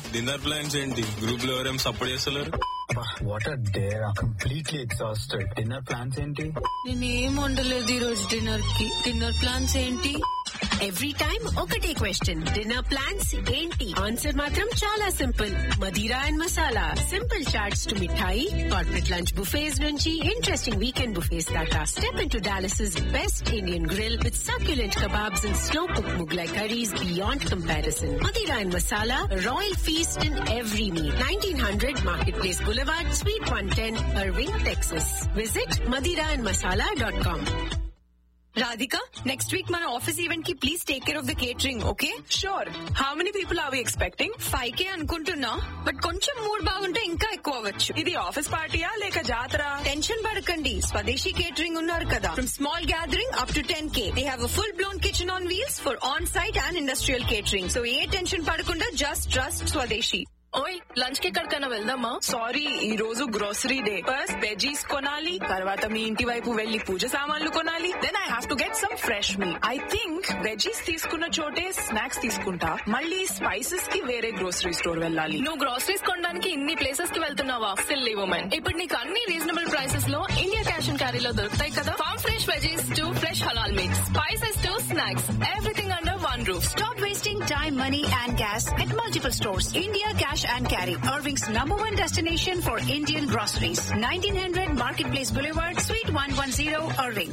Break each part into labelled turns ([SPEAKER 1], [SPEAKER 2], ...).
[SPEAKER 1] Dinner plans ఏంటి group లో ఎవరేం సపోర్ట్ చేస్తలేరు
[SPEAKER 2] what are there completely exhausted dinner plans ఏంటి
[SPEAKER 3] నేనేం వండలేదు ఈ రోజు డిన్నర్ కి డిన్నర్ ప్లాన్స్ ఏంటి
[SPEAKER 4] ఎవ్రీ టైం ఒకటే క్వశ్చన్ డిన్నర్ ప్లాన్స్ ఏంటి ఆన్సర్ మాత్రం చాలా simple Madira and Masala simple chaats to mithai corporate lunch buffets నుంచి ఇంట్రెస్టింగ్ వీకెండ్ బుఫేస్ దాకా step in to Dallas best Indian grill with succulent kebabs and slow cooked Mughlai curries beyond comparison. Madira and Masala, a royal feast in every meal. 1900 Marketplace Boulevard, Suite 110, Irving, Texas. Visit madiraandmasala.com.
[SPEAKER 3] Radhika next week మన office event కి please take care of the catering okay
[SPEAKER 5] sure how many people are we expecting
[SPEAKER 3] five K అనుకుంటున్నా but కొంచెం mood బాగుంటే ఇంకా ఎక్కువ అవ్వచ్చు
[SPEAKER 5] ఇది office పార్టీయా లేక జాతర
[SPEAKER 3] టెన్షన్ పడకండి స్వదేశీ కేటరింగ్ ఉన్నారు కదా from small gathering up to ten K they have full blown kitchen on wheels for on site and industrial catering so ఏ టెన్షన్ పడకుండా జస్ట్ ట్రస్ట్ స్వదేశీ
[SPEAKER 5] ఓయ్ లంచ్ కి ఎక్కడికైనా వెళ్దామా సారీ ఈ రోజు గ్రోసరీ డే ఫస్ట్ వెజీస్ కొనాలి తర్వాత మీ ఇంటి వైపు వెళ్లి పూజ సామాన్లు కొనాలి then I have to get some fresh మీ ఐ థింక్ వెజీస్ తీసుకున్న చోటే స్నాక్స్ తీసుకుంటా మళ్ళీ స్పైసెస్ కి వేరే గ్రోసరీ స్టోర్ వెళ్ళాలి
[SPEAKER 6] నువ్వు గ్రోసరీస్ కొనడానికి ఇన్ని ప్లేసెస్ కి వెళ్తున్నావా సిల్లీ ఉమెన్ ఇప్పుడు నీకు అన్ని రీజనబుల్ ప్రైసెస్ లో ఇండియా క్యాష్ అండ్ క్యారీలో దొరుకుతాయి కదా farm fresh veggies to fresh halal mix spices to snacks everything under one roof
[SPEAKER 4] Stop wasting time, money, and gas at multiple stores. India Cash and Carry, Irving's number one destination for Indian groceries. 1900 Marketplace Boulevard, Suite 110, Irving.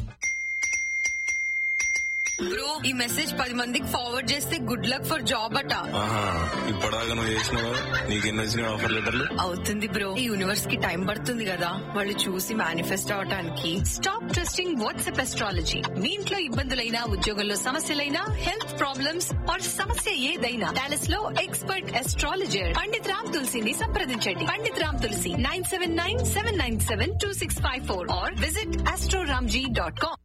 [SPEAKER 3] Bro ఈ message పది మందికి forward చేస్తే good luck for job అట
[SPEAKER 1] ఆహా ఇప్పటిదాకా నువ్వు చేసినావు నీకు ఎన్ని వచ్చినాయి ఆఫర్ లెటర్లు
[SPEAKER 3] అవుతుంది బ్రో ఈ యూనివర్స్ కి టైం పడుతుంది కదా వాళ్ళు చూసి మేనిఫెస్ట్ అవటానికి స్టాప్ ట్రస్టింగ్ వాట్సాప్ ఎస్ట్రాలజీ మీ ఇంట్లో ఇబ్బందులైనా ఉద్యోగంలో సమస్యలైనా హెల్త్ ప్రాబ్లమ్స్ ఆర్ సమస్య ఏదైనా డాలస్ లో ఎక్స్పర్ట్ ఎస్ట్రాలజర్ పండిత్ రామ్ తులసిని సంప్రదించండి Pandit Ram Tulsi nine seven nine seven nine seven two six five four or visit Astroramji dot com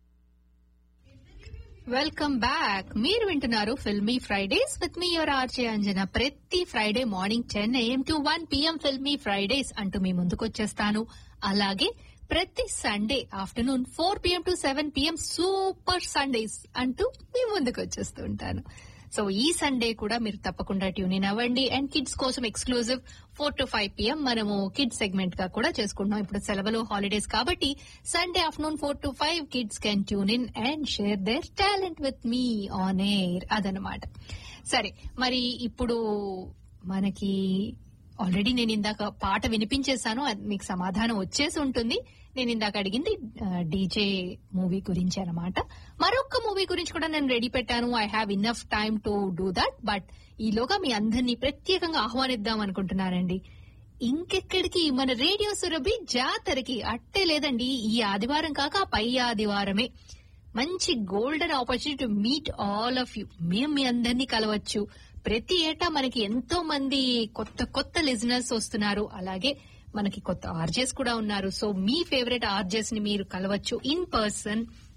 [SPEAKER 7] welcome back మీరు వింటున్నారు ఫిల్మీ ఫ్రైడేస్ విత్ మీ యువర్ ఆర్జే అంజన ప్రతి Friday morning ten AM to one PM filmy Fridays అంటూ మీ ముందుకు వచ్చేస్తాను అలాగే ప్రతి Sunday afternoon four PM to seven PM super Sundays అంటూ మీ ముందుకు వచ్చేస్తూ ఉంటాను సో ఈ సండే కూడా మీరు తప్పకుండా ట్యూన్ ఇన్ అవ్వండి అండ్ కిడ్స్ కోసం exclusive four to five PM మనము కిడ్స్ సెగ్మెంట్ గా కూడా చేసుకుంటున్నాం ఇప్పుడు సెలవులు హాలిడేస్ కాబట్టి Sunday afternoon four to five kids can tune in and share their talent with మీ ఆన్ ఎయిర్ అదనమాట సరే మరి ఇప్పుడు మనకి ఆల్రెడీ నేను ఇందాక పాట వినిపించేశాను అది మీకు సమాధానం వచ్చేసి ఉంటుంది నేను ఇందాక అడిగింది డీజే మూవీ గురించి అనమాట మరొక మూవీ గురించి కూడా నేను రెడీ పెట్టాను I have enough time to do that but ఈలోగా మీ అందరినీ ప్రత్యేకంగా ఆహ్వానిద్దాం అనుకుంటున్నానండి ఇంకెక్కడికి మన రేడియో సురభి జాతరకి అట్టే లేదండి ఈ ఆదివారం కాక ఆ పై ఆదివారమే మంచి golden opportunity to meet all of you మేము మీ అందరినీ కలవచ్చు ప్రతి ఏటా మనకి ఎంతో మంది కొత్త కొత్త లిజనర్స్ వస్తున్నారు అలాగే మనకి కొత్త ఆర్జెస్ కూడా ఉన్నారు సో మీ ఫేవరెట్ ఆర్జెస్ ని మీరు కలవచ్చు ఇన్ పర్సన్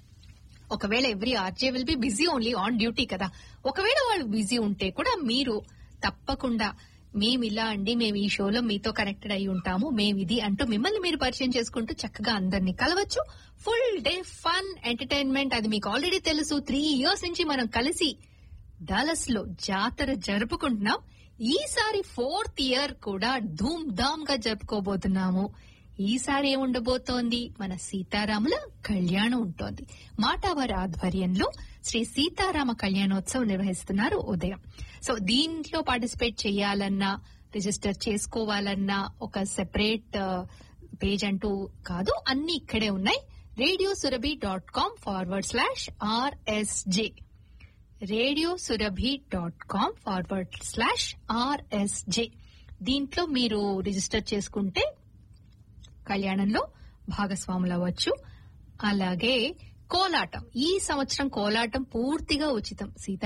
[SPEAKER 7] ఒకవేళ every RJ will be busy only on duty కదా ఒకవేళ వాళ్ళు బిజీ ఉంటే కూడా మీరు తప్పకుండా మేము ఇలా అండి మేము ఈ షోలో మీతో కనెక్టెడ్ అయి ఉంటాము మేము ఇది అంటూ మిమ్మల్ని మీరు పరిచయం చేసుకుంటూ చక్కగా అందరినీ కలవచ్చు ఫుల్ డే ఫన్ ఎంటర్టైన్మెంట్ అది మీకు ఆల్రెడీ తెలుసు త్రీ ఇయర్స్ నుంచి మనం కలిసి డాలస్ లో జాతర జరుపుకుంటున్నాం ఈసారి ఫోర్త్ ఇయర్ కూడా ధూమ్ ధామ్ గా జరుపుకోబోతున్నాము ఈసారి ఏముండబోతోంది మన సీతారాముల కళ్యాణం ఉంటోంది మాటావారి ఆధ్వర్యంలో శ్రీ సీతారామ కళ్యాణోత్సవం నిర్వహిస్తున్నారు ఉదయం సో దీంట్లో పార్టిసిపేట్ చేయాలన్నా రిజిస్టర్ చేసుకోవాలన్నా ఒక సెపరేట్ పేజ్ అంటూ కాదు అన్ని ఇక్కడే ఉన్నాయి radio Surabhi dot com forward slash RSJ radio Surabhi dot com forward slash RSJ దీంట్లో మీరు రిజిస్టర్ చేసుకుంటే కళ్యాణంలో భాగస్వాములు అవ్వచ్చు అలాగే కోలాటం ఈ సంవత్సరం కోలాటం పూర్తిగా ఉచితం సీత